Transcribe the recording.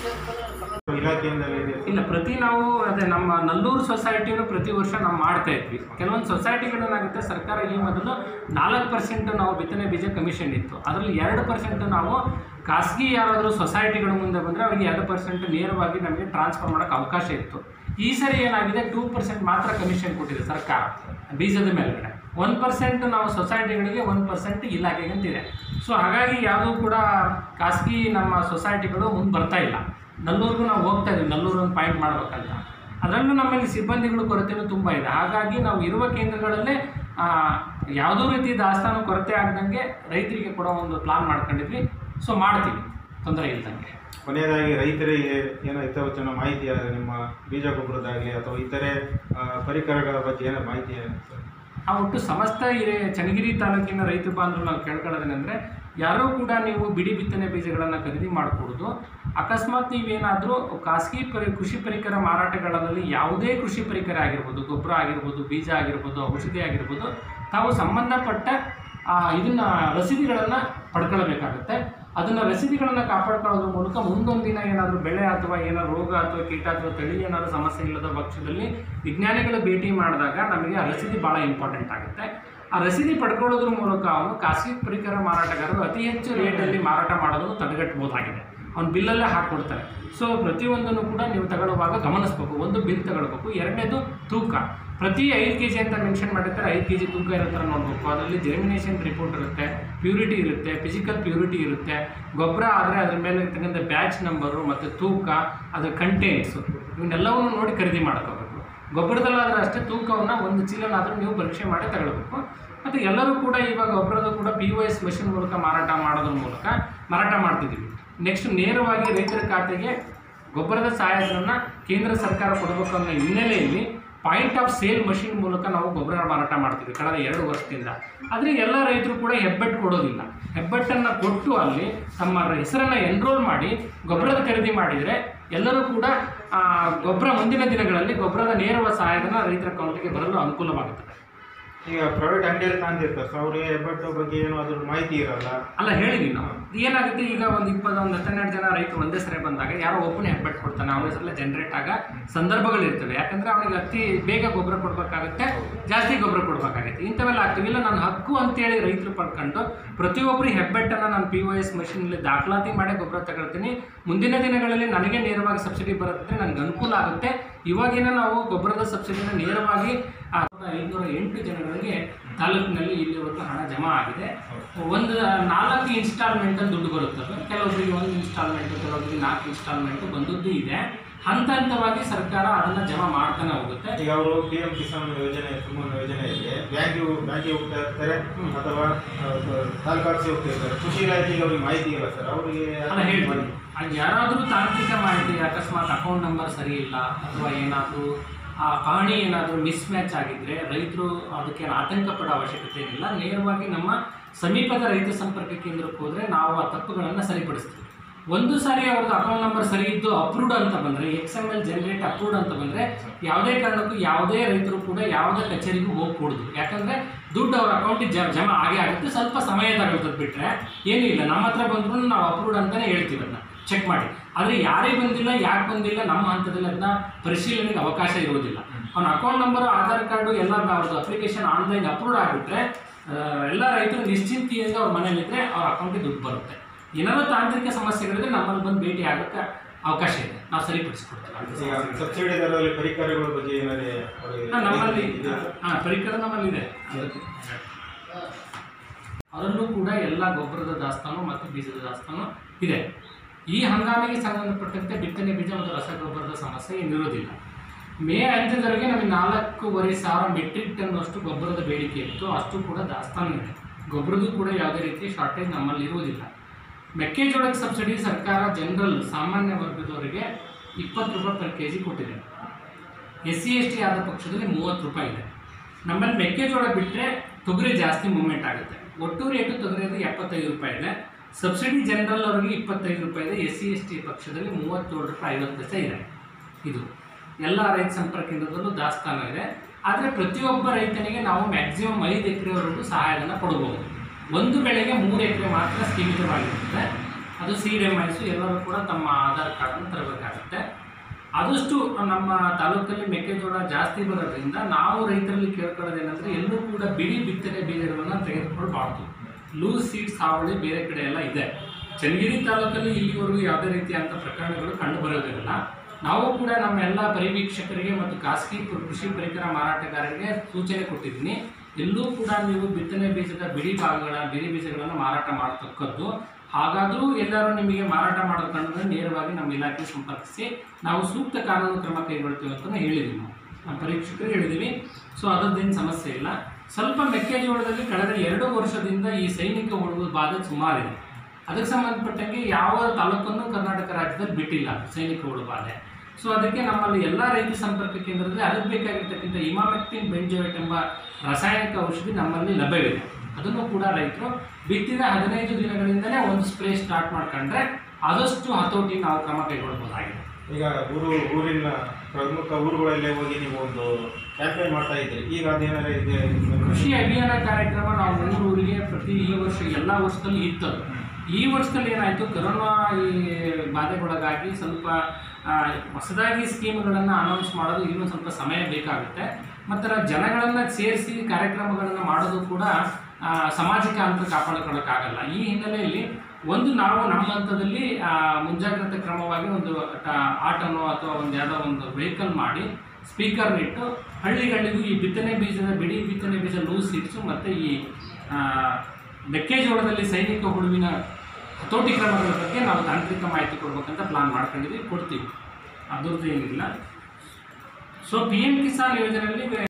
ಇಲಾಖೆಯಿಂದ ಇದೆ ಇಲ್ಲ ಪ್ರತಿ ನಾವು ಅದೇ ನಮ್ಮ ನಲ್ಲೂರು ಸೊಸೈಟಿನೂ ಪ್ರತಿ ವರ್ಷ ನಾವು ಮಾಡ್ತಾ ಇದ್ವಿ ಕೆಲವೊಂದು ಸೊಸೈಟಿಗಳೇನಾಗುತ್ತೆ ಸರ್ಕಾರ ಈ ಮೊದಲು ನಾಲ್ಕು ಪರ್ಸೆಂಟ್ ನಾವು ಬಿತ್ತನೆ ಬೀಜ ಕಮಿಷನ್ ಇತ್ತು ಅದರಲ್ಲಿ ಎರಡು ಪರ್ಸೆಂಟ್ ನಾವು ಖಾಸಗಿ ಯಾರಾದರೂ ಸೊಸೈಟಿಗಳ ಮುಂದೆ ಬಂದರೆ ಅವರಿಗೆ ಎರಡು ಪರ್ಸೆಂಟ್ ನೇರವಾಗಿ ನಮಗೆ ಟ್ರಾನ್ಸ್ಫರ್ ಮಾಡೋಕ್ಕೆ ಅವಕಾಶ ಇತ್ತು ಈ ಸರಿ ಏನಾಗಿದೆ ಟೂ ಪರ್ಸೆಂಟ್ ಮಾತ್ರ ಕಮಿಷನ್ ಕೊಟ್ಟಿದೆ ಸರ್ಕಾರ ಬೀಜದ ಮೇಲ್ಗಡೆ ಒನ್ ಪರ್ಸೆಂಟ್ ನಾವು ಸೊಸೈಟಿಗಳಿಗೆ ಒನ್ ಪರ್ಸೆಂಟ್ ಇಲಾಖೆಗೆ ಅಂತಿದೆ ಸೊ ಹಾಗಾಗಿ ಯಾವುದೂ ಕೂಡ ಖಾಸಗಿ ನಮ್ಮ ಸೊಸೈಟಿಗಳು ಮುಂದೆ ಬರ್ತಾ ಇಲ್ಲ ನಲ್ಲೂರಿಗೂ ನಾವು ಹೋಗ್ತಾ ಇದ್ದೀವಿ ನಲ್ಲೂರು ಒಂದು ಪಾಯಿಂಟ್ ಮಾಡ್ಬೇಕಂತ ಅದರಲ್ಲೂ ನಮ್ಮಲ್ಲಿ ಸಿಬ್ಬಂದಿಗಳು ಕೊರತೆಯೂ ತುಂಬ ಇದೆ ಹಾಗಾಗಿ ನಾವು ಇರುವ ಕೇಂದ್ರಗಳಲ್ಲೇ ಆ, ಯಾವುದೋ ರೀತಿ ದಾಸ್ತಾನು ಕೊರತೆ ಆಗದಂಗೆ ರೈತರಿಗೆ ಕೊಡೋ ಒಂದು ಪ್ಲಾನ್ ಮಾಡ್ಕೊಂಡಿದ್ವಿ ಸೊ ಮಾಡ್ತೀವಿ ತೊಂದರೆ ಇಲ್ದಂಗೆ ಕೊನೆಯದಾಗಿ ರೈತರಿಗೆ ಏನೋ ಹಿತವಚನ ಮಾಹಿತಿ ಆದರೆ ನಿಮ್ಮ ಬೀಜ ಗೊಬ್ಬರದಾಗಲಿ ಅಥವಾ ಇತರೆ ಆ, ಪರಿಕರಗಳ ಬಗ್ಗೆ ಏನೋ ಮಾಹಿತಿ ಏನು ಸರ್ ಆ ಒಟ್ಟು ಸಮಸ್ತ ಹಿರೇ ಚನ್ನಗಿರಿ ತಾಲೂಕಿನ ರೈತ ಬಾಂಧವರು ನಾವು ಕೇಳ್ಕೊಳ್ಳೋದೇನೆಂದರೆ ಯಾರೂ ಕೂಡ ನೀವು ಬಿಡಿ ಬಿತ್ತನೆ ಬೀಜಗಳನ್ನು ಖರೀದಿ ಮಾಡಿಕೊಡೋದು ಅಕಸ್ಮಾತ್ ನೀವೇನಾದರೂ ಖಾಸಗಿ ಪರಿ ಕೃಷಿ ಪರಿಕರ ಮಾರಾಟಗಳಲ್ಲಿ ಯಾವುದೇ ಕೃಷಿ ಪರಿಕರ ಆಗಿರ್ಬೋದು ಗೊಬ್ಬರ ಆಗಿರ್ಬೋದು ಬೀಜ ಆಗಿರ್ಬೋದು ಔಷಧಿ ಆಗಿರ್ಬೋದು ತಾವು ಸಂಬಂಧಪಟ್ಟ ಆ, ಇದನ್ನ ರಸೀದಿಗಳನ್ನು ಪಡ್ಕೊಳ್ಬೇಕಾಗುತ್ತೆ ಅದನ್ನು ರಸೀದಿಗಳನ್ನು ಕಾಪಾಡ್ಕೊಳ್ಳೋದ್ರ ಮೂಲಕ ಮುಂದೊಂದು ದಿನ ಏನಾದರೂ ಬೆಳೆ ಅಥವಾ ಏನೋ ರೋಗ ಅಥವಾ ಕೀಟ ಅಥವಾ ತಳಿ ಏನಾದರೂ ಸಮಸ್ಯೆ ಇಲ್ಲದ ಪಕ್ಷದಲ್ಲಿ ವಿಜ್ಞಾನಿಗಳ ಭೇಟಿ ಮಾಡಿದಾಗ ನಮಗೆ ಆ ರಸೀದಿ ಭಾಳ ಇಂಪಾರ್ಟೆಂಟ್ ಆಗುತ್ತೆ ಆ ರಸೀದಿ ಪಡ್ಕೊಳ್ಳೋದ್ರ ಮೂಲಕ ಅವನು ಖಾಸಗಿ ಪರಿಕರ ಮಾರಾಟಗಾರರು ಅತಿ ಹೆಚ್ಚು ರೇಟಲ್ಲಿ ಮಾರಾಟ ಮಾಡೋದನ್ನು ತಡೆಗಟ್ಟಬಹುದಾಗಿದೆ ಅವ್ನು ಬಿಲ್ಲಲ್ಲೇ ಹಾಕ್ಕೊಡ್ತಾರೆ ಸೊ ಪ್ರತಿಯೊಂದನ್ನು ಕೂಡ ನೀವು ತಗೊಳ್ಳುವಾಗ ಗಮನಿಸ್ಬೇಕು ಒಂದು ಬಿಲ್ ತಗೊಳ್ಬೇಕು ಎರಡನೇದು ತೂಕ ಪ್ರತಿ ಐದು ಕೆ ಜಿ ಅಂತ ಮೆನ್ಷನ್ ಮಾಡಿರ್ತಾರೆ ಐದು ಕೆ ಜಿ ತೂಕ ಇರೋ ಥರ ನೋಡಬೇಕು ಅದರಲ್ಲಿ ಜರ್ಮಿನೇಷನ್ ರಿಪೋರ್ಟ್ ಇರುತ್ತೆ ಪ್ಯೂರಿಟಿ ಇರುತ್ತೆ ಫಿಸಿಕಲ್ ಪ್ಯೂರಿಟಿ ಇರುತ್ತೆ ಗೊಬ್ಬರ ಆದರೆ ಅದ್ರ ಮೇಲೆ ಇರ್ತಕ್ಕಂಥ ಬ್ಯಾಚ್ ನಂಬರು ಮತ್ತು ತೂಕ ಅದರ ಕಂಟೆಂಟ್ಸು ಇವನ್ನೆಲ್ಲವನ್ನು ನೋಡಿ ಖರೀದಿ ಮಾಡ್ಕೋಬೇಕು ಗೊಬ್ಬರದಲ್ಲಾದರೆ ಅಷ್ಟೇ ತೂಕವನ್ನು ಒಂದು ಚೀಲನಾದರೂ ನೀವು ಪರೀಕ್ಷೆ ಮಾಡಿ ತಗೊಳ್ಬೇಕು ಮತ್ತು ಎಲ್ಲರೂ ಕೂಡ ಇವಾಗ ಗೊಬ್ಬರದ ಕೂಡ ಪಿ ಒ ಎಸ್ ಮಷಿನ್ ಮೂಲಕ ಮಾರಾಟ ಮಾಡೋದ್ರ ಮೂಲಕ ಮಾರಾಟ ಮಾಡ್ತಿದ್ದೀವಿ ನೆಕ್ಸ್ಟ್ ನೇರವಾಗಿ ರೈತರ ಖಾತೆಗೆ ಗೊಬ್ಬರದ ಸಹಾಯಧನವನ್ನು ಕೇಂದ್ರ ಸರ್ಕಾರ ಕೊಡಬೇಕು ಅನ್ನೋ ಹಿನ್ನೆಲೆಯಲ್ಲಿ ಪಾಯಿಂಟ್ ಆಫ್ ಸೇಲ್ ಮಷಿನ್ ಮೂಲಕ ನಾವು ಗೊಬ್ಬರ ಮಾರಾಟ ಮಾಡ್ತೀವಿ ಕಳೆದ ಎರಡು ವರ್ಷದಿಂದ ಆದರೆ ಎಲ್ಲ ರೈತರು ಕೂಡ ಹೆಬ್ಬೆಟ್ಟು ಕೊಡೋದಿಲ್ಲ ಹೆಬ್ಬೆಟ್ಟನ್ನು ಕೊಟ್ಟು ಅಲ್ಲಿ ತಮ್ಮ ಹೆಸರನ್ನು ಎನ್ರೋಲ್ ಮಾಡಿ ಗೊಬ್ಬರದ ಖರೀದಿ ಮಾಡಿದರೆ ಎಲ್ಲರೂ ಕೂಡ ಆ, ಗೊಬ್ಬರ ಮುಂದಿನ ದಿನಗಳಲ್ಲಿ ಗೊಬ್ಬರದ ನೇರವ ಸಹಾಯಧನ ರೈತರ ಅಕೌಂಟಿಗೆ ಬರಲು ಅನುಕೂಲವಾಗುತ್ತದೆ ಈಗ ಪ್ರೈವೇಟ್ ಅಂಗಡಿಯಲ್ಲಿ ತಾಂತಿರ್ತಾರೆ ಸೊ ಅವ್ರಿಗೆ ಹೆಬ್ಬಟ್ಟು ಬಗ್ಗೆ ಏನು ಅದ್ರ ಮಾಹಿತಿ ಇರಲ್ಲ ಅಲ್ಲ ಹೇಳಿದ್ವಿ ನಾವು ಏನಾಗುತ್ತೆ ಈಗ ಒಂದು ಇಪ್ಪತ್ತು ಒಂದು ಹತ್ತೆರಡು ಜನ ರೈತರು ಒಂದೇ ಸರಿ ಬಂದಾಗ ಯಾರೋ ಒಬ್ಬನೇ ಹೆಬ್ಬೆಟ್ಟು ಕೊಡ್ತಾನೆ ಅವನ ಹೆಸರಲ್ಲೇ ಜನರೇಟ್ ಆಗ ಸಂದರ್ಭಗಳಿರ್ತವೆ ಯಾಕಂದ್ರೆ ಅವನಿಗೆ ಅತಿ ಬೇಗ ಗೊಬ್ಬರ ಕೊಡಬೇಕಾಗುತ್ತೆ ಜಾಸ್ತಿ ಗೊಬ್ಬರ ಕೊಡಬೇಕಾಗುತ್ತೆ ಇಂಥವೆಲ್ಲ ಆಗ್ತವೆ ಇಲ್ಲ ನಾನು ಹಕ್ಕು ಅಂತೇಳಿ ರೈತರು ಪಡ್ಕೊಂಡು ಪ್ರತಿಯೊಬ್ಬರು ಹೆಬ್ಬೆಟ್ಟನ್ನು ನಾನು ಪಿ ಒ ಎಸ್ ಮಷಿನಲ್ಲಿ ದಾಖಲಾತಿ ಮಾಡಿ ಗೊಬ್ಬರ ತಗೊಳ್ತೀನಿ ಮುಂದಿನ ದಿನಗಳಲ್ಲಿ ನನಗೆ ನೇರವಾಗಿ ಸಬ್ಸಿಡಿ ಬರುತ್ತೆ ನನಗೆ ಅನುಕೂಲ ಆಗುತ್ತೆ ಇವಾಗಿನ ನಾವು ಗೊಬ್ಬರದ ಸಬ್ಸಿಡಿನ ನೇರವಾಗಿ ಆ, ಐನೂರ ಎಂಟು ಜನಗಳಿಗೆ ತಾಲೂಕಿನಲ್ಲಿ ಇಲ್ಲಿವರೆಗೂ ಹಣ ಜಮಾ ಆಗಿದೆ ಒಂದು ನಾಲ್ಕು ಇನ್ಸ್ಟಾಲ್ಮೆಂಟಲ್ಲಿ ದುಡ್ಡು ಬರುತ್ತದೆ ಕೆಲವೊಬ್ಬರಿಗೆ ಒಂದು ಇನ್ಸ್ಟಾಲ್ಮೆಂಟು ಕೆಲವೊಬ್ಬರಿಗೆ ನಾಲ್ಕು ಇನ್ಸ್ಟಾಲ್ಮೆಂಟು ಬಂದದ್ದು ಇದೆ ಹಂತ ಹಂತವಾಗಿ ಸರ್ಕಾರ ಅದನ್ನು ಜಮಾ ಮಾಡ್ತಾನೆ ಹೋಗುತ್ತೆ ಈಗ ಅವರು ಪಿ ಎಂ ಕಿಸಾನ್ ಯೋಜನೆ ಸುಮ್ಮನೆ ಯೋಜನೆ ಇದೆ ಬ್ಯಾಂಕಿಗೆ ಬ್ಯಾಂಕಿಗೆ ಹೋಗ್ತಾ ಇರ್ತಾರೆ ಹ್ಮ್. ಅಥವಾ ತಾಲೂಕು ಆಫೀಸಿಗೆ ಹೋಗ್ತಾ ಇರ್ತಾರೆ ಕೃಷಿ ಇಲಾಖೆಗೆ ಅವ್ರಿಗೆ ಮಾಹಿತಿ ಇಲ್ಲ ಸರ್ ಅವರಿಗೆ ಅಲ್ಲ ಹೇಳ್ತೀನಿ ಅದು ಯಾರಾದರೂ ತಾಂತ್ರಿಕ ಮಾಹಿತಿ ಅಕಸ್ಮಾತ್ ಅಕೌಂಟ್ ನಂಬರ್ ಸರಿ ಇಲ್ಲ ಅಥವಾ ಏನಾದರೂ ಆ ಪಹಣಿ ಏನಾದರೂ ಮಿಸ್ ಮ್ಯಾಚ್ ಆಗಿದ್ದರೆ ರೈತರು ಅದಕ್ಕೆ ಆತಂಕ ಪಡೋ ಅವಶ್ಯಕತೆ ಏನಿಲ್ಲ ನೇರವಾಗಿ ನಮ್ಮ ಸಮೀಪದ ರೈತ ಸಂಪರ್ಕ ಕೇಂದ್ರಕ್ಕೆ ಹೋದರೆ ನಾವು ಆ ತಪ್ಪುಗಳನ್ನು ಸರಿಪಡಿಸ್ತೀವಿ ಒಂದು ಸಾರಿ ಅವ್ರದ್ದು ಅಕೌಂಟ್ ನಂಬರ್ ಸರಿ ಇದ್ದು ಅಪ್ರೂವ್ಡ್ ಅಂತ ಬಂದರೆ X M L generate approved ಅಂತ ಬಂದರೆ ಯಾವುದೇ ಕಾರಣಕ್ಕೂ ಯಾವುದೇ ರೈತರು ಕೂಡ ಯಾವುದೇ ಕಚೇರಿಗೂ ಹೋಗ್ಕೂಡ್ದು ಯಾಕಂದರೆ ದುಡ್ಡು ಅವ್ರ ಅಕೌಂಟಿಗೆ ಜ ಜಮಾ ಆಗೇ ಆಗುತ್ತೆ ಸ್ವಲ್ಪ ಸಮಯ ತಗೊಳ್ತದೆ ಬಿಟ್ಟರೆ ಏನೂ ಇಲ್ಲ ನಮ್ಮ ಹತ್ರ ಬಂದ್ರೂ ನಾವು ಅಪ್ರೂವ್ಡ್ ಅಂತಲೇ ಹೇಳ್ತೀವಿ ಅದನ್ನ ಚೆಕ್ ಮಾಡಿ ಆದರೆ ಯಾರೇ ಬಂದಿಲ್ಲ ಯಾಕೆ ಬಂದಿಲ್ಲ ನಮ್ಮ ಹಂತದಲ್ಲಿ ಅದನ್ನ ಪರಿಶೀಲನೆಗೆ ಅವಕಾಶ ಇರೋದಿಲ್ಲ ಅವನ ಅಕೌಂಟ್ ನಂಬರು ಆಧಾರ್ ಕಾರ್ಡು ಎಲ್ಲ ಅವ್ರದ್ದು ಅಪ್ಲಿಕೇಶನ್ ಆನ್ಲೈನ್ ಅಪ್ರೂವ್ಡ್ ಆಗಿಬಿಟ್ರೆ ಎಲ್ಲ ರೈತರು ನಿಶ್ಚಿಂತೆಯಿಂದ ಅವ್ರ ಮನೇಲಿದ್ದರೆ ಅವ್ರ ಅಕೌಂಟಿಗೆ ದುಡ್ಡು ಬರುತ್ತೆ ಏನಾದರೂ ತಾಂತ್ರಿಕ ಸಮಸ್ಯೆಗಳಿದ್ರೆ ನಮ್ಮಲ್ಲಿ ಬಂದು ಭೇಟಿ ಆಗೋಕ್ಕೆ ಅವಕಾಶ ಇದೆ ನಾವು ಸರಿಪಡಿಸ್ಕೊಡ್ತೀವಿ ಈಗ ಸಬ್ಸಿಡಿ ದರದಲ್ಲಿ ಪರಿಕರಗಳ ಬಗ್ಗೆ ಏನಾದ್ರೆ ಅವ್ರಿಗೆ ಹಾ, ನಮ್ಮಲ್ಲಿ ಇದೆ? ಹಾಂ ಪರಿಕರ ನಮ್ಮಲ್ಲಿದೆ ಅದರಲ್ಲೂ ಕೂಡ ಎಲ್ಲ ಗೊಬ್ಬರದ ದಾಸ್ತಾನು ಮತ್ತು ಬೀಜದ ದಾಸ್ತಾನು ಇದೆ ಈ ಹಂಗಾಮಿಗೆ ಸಂಬಂಧಪಟ್ಟಂತೆ ಬಿತ್ತನೆ ಬೀಜ ಮತ್ತು ರಸಗೊಬ್ಬರದ ಸಮಸ್ಯೆ ಏನಿರೋದಿಲ್ಲ ಮೇ ಅಂತ್ಯದವರೆಗೆ ನಮಗೆ ನಾಲ್ಕೂವರೆ ಸಾವಿರ ಮೆಟ್ರಿಕ್ ಟನ್ ಅಷ್ಟು ಗೊಬ್ಬರದ ಬೇಡಿಕೆ ಇತ್ತು ಅಷ್ಟು ಕೂಡ ದಾಸ್ತಾನು ಇದೆ ಗೊಬ್ಬರದ್ದು ಕೂಡ ಯಾವುದೇ ರೀತಿ ಶಾರ್ಟೇಜ್ ನಮ್ಮಲ್ಲಿ ಇರುವುದಿಲ್ಲ ಮೆಕ್ಕೆಜೋಳಕ್ಕೆ ಸಬ್ಸಿಡಿ ಸರ್ಕಾರ ಜನರಲ್ ಸಾಮಾನ್ಯ ವರ್ಗದವರಿಗೆ ಇಪ್ಪತ್ತು ರೂಪಾಯಿ ಪರ್ ಕೆ ಜಿ ಕೊಟ್ಟಿದೆ ಎಸ್ ಸಿ ಎಸ್ ಟಿ ಆದ ಪಕ್ಷದಲ್ಲಿ ಮೂವತ್ತು ರೂಪಾಯಿ ಇದೆ ನಮ್ಮಲ್ಲಿ ಮೆಕ್ಕೆಜೋಳ ಬಿಟ್ಟರೆ ತೊಗರಿ ಜಾಸ್ತಿ ಮೂವ್ಮೆಂಟ್ ಆಗುತ್ತೆ ಒಟ್ಟು ರೇಟು ತೊಗರಿದು ಎಪ್ಪತ್ತೈದು ರೂಪಾಯಿ ಇದೆ ಸಬ್ಸಿಡಿ ಜನರಲ್ ಅವರಿಗೆ ಇಪ್ಪತ್ತೈದು ರೂಪಾಯಿ ಇದೆ ಎಸ್ ಸಿ ಎಸ್ ಟಿ ಪಕ್ಷದಲ್ಲಿ ಮೂವತ್ತೇಳು ರೂಪಾಯಿ ಐವತ್ತು ಪೈಸೆ ಇದೆ ಇದು ಎಲ್ಲ ರೈತ ಸಂಪರ್ಕ ಕೇಂದ್ರದಲ್ಲೂ ದಾಸ್ತಾನು ಇದೆ ಆದರೆ ಪ್ರತಿಯೊಬ್ಬ ರೈತನಿಗೆ ನಾವು ಮ್ಯಾಕ್ಸಿಮಮ್ ಐದು ಎಕರೆವರೆಗೂ ಸಹಾಯಧನ ಕೊಡ್ಬೋದು ಒಂದು ಬೆಳೆಗೆ ಮೂರು ಎಕರೆ ಮಾತ್ರ ಸೀಮಿತವಾಗಿರುತ್ತೆ ಅದು ಸೀಡ್ ಎಮ್ ಐಸು ಎಲ್ಲರೂ ಕೂಡ ತಮ್ಮ ಆಧಾರ್ ಕಾರ್ಡನ್ನು ತರಬೇಕಾಗುತ್ತೆ ಆದಷ್ಟು ನಮ್ಮ ತಾಲೂಕಲ್ಲಿ ಮೆಕ್ಕೆಜೋಳ ಜಾಸ್ತಿ ಬರೋದ್ರಿಂದ ನಾವು ರೈತರಲ್ಲಿ ಕೇಳ್ಕೊಳ್ಳೋದೇನೆಂದರೆ ಎಲ್ಲೂ ಕೂಡ ಬಿಡಿ ಬಿತ್ತನೆ ಬೀಜಗಳನ್ನು ತೆಗೆದುಕೊಳ್ಬಾರ್ದು ಲೂಸ್ ಸೀಡ್ಸ್ ಹಾವಳಿ ಬೇರೆ ಕಡೆ ಎಲ್ಲ ಇದೆ ಚನ್ನಗಿರಿ ತಾಲೂಕಲ್ಲಿ ಇಲ್ಲಿವರೆಗೂ ಯಾವುದೇ ರೀತಿಯಾದಂಥ ಪ್ರಕರಣಗಳು ಕಂಡು ಬರೋದಿಲ್ಲ ನಾವು ಕೂಡ ನಮ್ಮ ಎಲ್ಲ ಪರಿವೀಕ್ಷಕರಿಗೆ ಮತ್ತು ಖಾಸಗಿ ಕೃ- ಕೃಷಿ ಪರಿಕರ ಮಾರಾಟಗಾರರಿಗೆ ಸೂಚನೆ ಕೊಟ್ಟಿದ್ದೀನಿ ಎಲ್ಲೂ ಕೂಡ ನೀವು ಬಿತ್ತನೆ ಬೀಜದ ಬಿಡಿ ಭಾಗಗಳ ಬಿಡಿ ಬೀಜಗಳನ್ನು ಮಾರಾಟ ಮಾಡತಕ್ಕದ್ದು ಹಾಗಾದರೂ ಎಲ್ಲರೂ ನಿಮಗೆ ಮಾರಾಟ ಮಾಡೋದು ಕಂಡು ನೇರವಾಗಿ ನಮ್ಮ ಇಲಾಖೆ ಸಂಪರ್ಕಿಸಿ ನಾವು ಸೂಕ್ತ ಕಾನೂನು ಕ್ರಮ ಕೈಗೊಳ್ತೀವಿ ಅಂತ ಹೇಳಿದ್ದೀವಿ ನಾವು ನಮ್ಮ ಪರೀಕ್ಷಕರು ಹೇಳಿದ್ದೀವಿ ಸೊ ಅದರದ್ದೇನು ಸಮಸ್ಯೆ ಇಲ್ಲ ಸ್ವಲ್ಪ ಮೆಕ್ಕೆಜೋಳದಲ್ಲಿ ಕಳೆದ ಎರಡು ವರ್ಷದಿಂದ ಈ ಸೈನಿಕ ಹುಳುವ ಬಾಧೆ ಸುಮಾರಿದೆ ಅದಕ್ಕೆ ಸಂಬಂಧಪಟ್ಟಂಗೆ ಯಾವ ತಾಲೂಕನ್ನು ಕರ್ನಾಟಕ ರಾಜ್ಯದಲ್ಲಿ ಬಿಟ್ಟಿಲ್ಲ ಸೈನಿಕ ಹುಳು ಬಾಧೆ ಸೊ ಅದಕ್ಕೆ ನಮ್ಮಲ್ಲಿ ಎಲ್ಲ ರೈತ ಸಂಪರ್ಕ ಕೇಂದ್ರದಲ್ಲಿ ಅದಕ್ಕೆ ಬೇಕಾಗಿರ್ತಕ್ಕಂಥ ಇಮಾಮೆಕ್ಟಿನ್ ಬೆಂಜೋಯೇಟ್ ಎಂಬ ರಾಸಾಯನಿಕ ಔಷಧಿ ನಮ್ಮಲ್ಲಿ ಲಭ್ಯವಿದೆ ಅದನ್ನು ಕೂಡ ರೈತರು ಬಿತ್ತಿದ ಹದಿನೈದು ದಿನಗಳಿಂದಲೇ ಒಂದು ಸ್ಪ್ರೇ ಸ್ಟಾರ್ಟ್ ಮಾಡ್ಕೊಂಡ್ರೆ ಆದಷ್ಟು ಹತೋಟಿ ನಾವು ಕ್ರಮ ಕೈಗೊಳ್ಬೋದಾಗಿದೆ ಈಗ ಊರು ಊರಿನ ಪ್ರಮುಖ ಊರುಗಳಲ್ಲೇ ಹೋಗಿ ನೀವು ಒಂದು ಕ್ಯಾಂಪೇನ್ ಮಾಡ್ತಾ ಇದ್ರಿ ಈಗ ಅದೇನಾದ್ರೆ ಇದೆ ಕೃಷಿ ಅಭಿಯಾನ ಕಾರ್ಯಕ್ರಮ ನಾವು ಮೂರು ಊರಿಗೆ ಪ್ರತಿ ಈ ವರ್ಷ ಎಲ್ಲ ವರ್ಷದಲ್ಲಿ ಇತ್ತು ಈ ವರ್ಷದಲ್ಲಿ ಏನಾಯಿತು ಕರೋನಾ ಈ ಬಾಧೆಗೊಳಗಾಗಿ ಸ್ವಲ್ಪ ಆ, ಹೊಸದಾಗಿ ಸ್ಕೀಮ್ಗಳನ್ನು ಅನೌನ್ಸ್ ಮಾಡೋದು ಇನ್ನೂ ಸ್ವಲ್ಪ ಸಮಯ ಬೇಕಾಗುತ್ತೆ ಮತ್ತು ಜನಗಳನ್ನು ಸೇರಿಸಿ ಕಾರ್ಯಕ್ರಮಗಳನ್ನು ಮಾಡೋದು ಕೂಡ ಆ, ಸಾಮಾಜಿಕ ಅಂತರ ಕಾಪಾಡಿಕೊಳ್ಳೋಕ್ಕಾಗಲ್ಲ ಈ ಹಿನ್ನೆಲೆಯಲ್ಲಿ ಒಂದು ನಾವು ನಮ್ಮ ಹಂತದಲ್ಲಿ ಆ, ಮುಂಜಾಗ್ರತೆ ಕ್ರಮವಾಗಿ ಒಂದು ಟ- ಆಟೋನೋ ಅಥವಾ ಒಂದು ಯಾವುದೋ ಒಂದು ವೆಹಿಕಲ್ ಮಾಡಿ ಸ್ಪೀಕರ್ನಿಟ್ಟು ಹಳ್ಳಿಗಳಿಗೂ ಈ ಬಿತ್ತನೆ ಬೀಜದ ಬಿಡಿ ಬಿತ್ತನೆ ಬೀಜ ಲೂಸ್ ಸೀಡ್ಸು ಮತ್ತು ಈ ಆ, ಮೆಕ್ಕೆಜೋಳದಲ್ಲಿ ಸೈನಿಕ ಹುಳುವಿನ ಹತೋಟಿ ಕ್ರಮಗಳ ಬಗ್ಗೆ ನಾವು ತಾಂತ್ರಿಕ ಮಾಹಿತಿ ಕೊಡ್ಬೇಕಂತ ಪ್ಲಾನ್ ಮಾಡ್ಕೊಂಡಿದ್ದೀವಿ ಕೊಡ್ತೀವಿ ಅದ್ರದ್ದು ಏನಿಲ್ಲ ಸೊ ಪಿ ಎಮ್ ಕಿಸಾನ್ ಯೋಜನೆಯಲ್ಲಿ